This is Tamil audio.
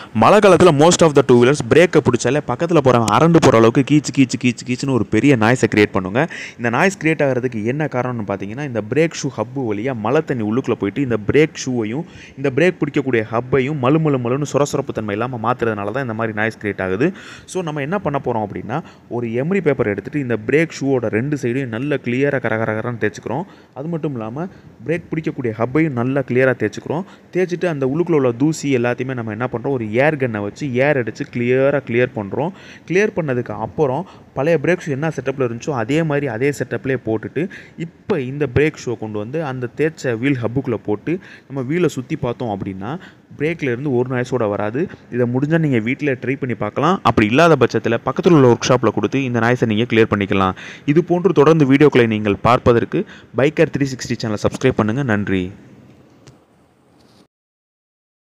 மழை காலத்தில் most of the two wheelers பிரேக்கை பிடிச்சாலே பக்கத்தில் போகிறவன் அரண்டு போகிற அளவுக்கு கீச்சு கீச்சு கீச்சு கீச்சுன்னு ஒரு பெரிய நாய்ஸை கிரியேட் பண்ணுங்க இந்த நாய்ஸ் கிரியேட் ஆகிறதுக்கு என்ன காரணம்னு பார்த்தீங்கன்னா இந்த பிரேக் ஷூ ஹப்பு வழியாக மழை தண்ணி உள்ளுக்குள்ளே போயிட்டு இந்த பிரேக் ஷூவையும் இந்த பிரேக் பிடிக்கக்கூடிய ஹப்பையும் மலு மலு மலுன்னு சுரசுரப்பு தன்மை இல்லாமல் மாற்றுறதுனால தான் இந்த மாதிரி நாய்ஸ் கிரியேட் ஆகுது ஸோ நம்ம என்ன பண்ண போகிறோம் அப்படின்னா ஒரு எம்ரி பேப்பர் எடுத்துகிட்டு இந்த பிரேக் ஷூவோட ரெண்டு சைடையும் நல்ல கிளியராக கரகரகரன்னு தேய்ச்சிக்கிறோம் அது மட்டும் இல்லாமல் பிரேக் பிடிக்கக்கூடிய ஹப்பையும் நல்லா கிளியராக தேய்ச்சிக்கிறோம் தேய்ச்சிட்டு அந்த உள்ளுக்குள்ள உள்ள தூசி எல்லாத்தையுமே நம்ம என்ன பண்ணுறோம் ஒரு ஏர் கன்னை வச்சு ஏர் அடித்து கிளியராக கிளியர் பண்ணுறோம் கிளியர் பண்ணதுக்கு அப்புறம் பழைய பிரேக் ஷூ என்ன செட்டப்பில் இருந்துச்சோ அதே மாதிரி அதே செட்டப்லேயே போட்டுட்டு இப்போ இந்த பிரேக் ஷூவை கொண்டு வந்து அந்த தேய்ச்ச வீல் ஹப்புக்குள்ளே போட்டு நம்ம வீலை சுற்றி பார்த்தோம் அப்படின்னா பிரேக்கில் இருந்து ஒரு நாய்ஸோட வராது இதை முடிஞ்சால் நீங்கள் வீட்டில் ட்ரை பண்ணி பார்க்கலாம் அப்படி இல்லாத பட்சத்தில் பக்கத்தில் உள்ள ஒர்க் ஷாப்பில் கொடுத்து இந்த நாய்ஸை நீங்கள் கிளியர் பண்ணிக்கலாம் இது போன்று தொடர்ந்து வீடியோக்களை நீங்கள் பார்ப்பதற்கு பைக்கர் த்ரீ சிக்ஸ்டி சேனலை சப்ஸ்கிரைப் பண்ணுங்கள் நன்றி